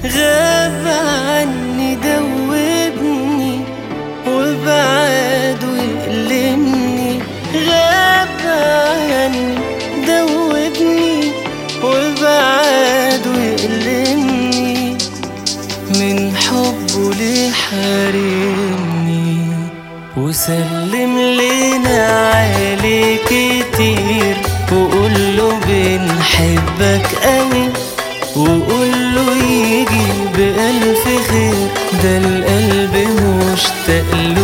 غاب عني دوبني وبعد ويألمني غاب عني دوبني وبعد ويألمني من حبه ليه حارمني وسلم لنا عليه كتير وقول له بنحبك قوي وقول له يجي بألف خير ده القلب مشتاق له